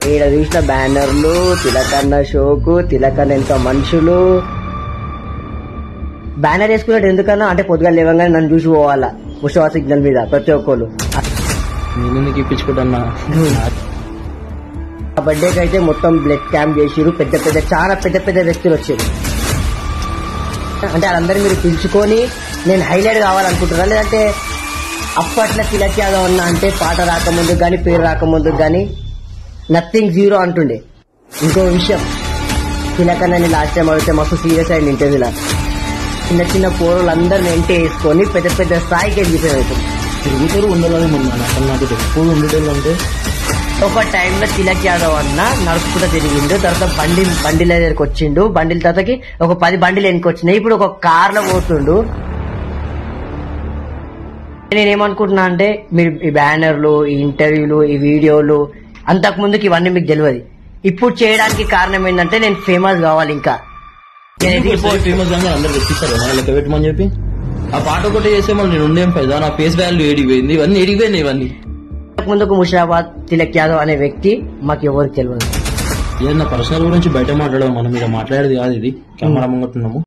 ఈడ చూసిన బ్యానర్లు తిలకన్న షోకు తిలకన్న ఎంత మనుషులు బ్యానర్ వేసుకున్నట్టు ఎందుకన్నా అంటే పొద్దుగా లేవగానే నన్ను చూసి పోవాలా ముషవా సిగ్నల్ మీద ప్రతి ఒక్కరు నేను ఎందుకు ఇప్పించుకుంటున్నా ఆ బర్త్డేకి అయితే మొత్తం బ్లడ్ క్యాంప్ చేసిరు పెద్ద పెద్ద చాలా పెద్ద పెద్ద వ్యక్తులు వచ్చారు అంటే వాళ్ళందరూ మీరు పిలుచుకొని నేను హైలైట్ కావాలనుకుంటున్నా లేదంటే అప్పట్లో తిలక్ యాదవ్ అన్న అంటే పాట రాకముందు కానీ పేరు రాకముందు కానీ నథింగ్ జీరో అంటుండే ఇంకో విషయం తిలక్ అన్నని లాస్ట్ టైం అడిగితే మస్తు సీరియస్ అయింది ఇంటర్వ్యూలో చిన్న చిన్న పోరులందరిని ఎంటే వేసుకొని పెద్ద పెద్ద స్థాయికి వెళ్ళిపోయారు తిరుగుతారు ఉండలేదు మొన్న అసలు నాకు ఎప్పుడు ఉండేటోళ్ళు అంటే ఒక టైంలో తిలక్ యాదవ్ అన్న నడుచుకుంటూ తిరిగిండు తర్వాత బండి బండిల దగ్గరికి వచ్చిండు బండిల తర్వాతకి ఒక పది బండిలు వెనక్కి వచ్చినాయి ఇప్పుడు ఒక కార్ లో పోతుండు నేనేమనుకుంటున్నా అంటే మీరు ఈ బ్యానర్లు ఈ ఇంటర్వ్యూలు ఈ వీడియోలు అంతకు ముందుకి ఇవన్నీ మీకు తెలియదు ఇప్పుడు చేయడానికి కారణం ఏంటంటే నేను ఫేమస్ కావాలి ఇంకా నేను ఎదిగిపో- ఫేమస్ గా అందరు తెప్పిస్తారు మన లెక్క పెట్టమని చెప్పి ఆ పాట ఒకటి చేసే మళ్ళీ నేను ఉండేం పైదా నా ఫేస్ వాల్యూ ఏడిపోయింది ఇవన్నీ ఏడిపోయినాయి ఇవన్నీ అంతకు ముందుకు ముషిరాబాద్ తిలక్ యాదవ్ అనే వ్యక్తి మాకు ఎవరికి తెలియదు ఏదన్నా పర్సనల్ గురించి బయట మాట్లాడదాం మనం మీద మాట్లాడేది కాదు ఇది కెమెరా ముంగట్టున్నాము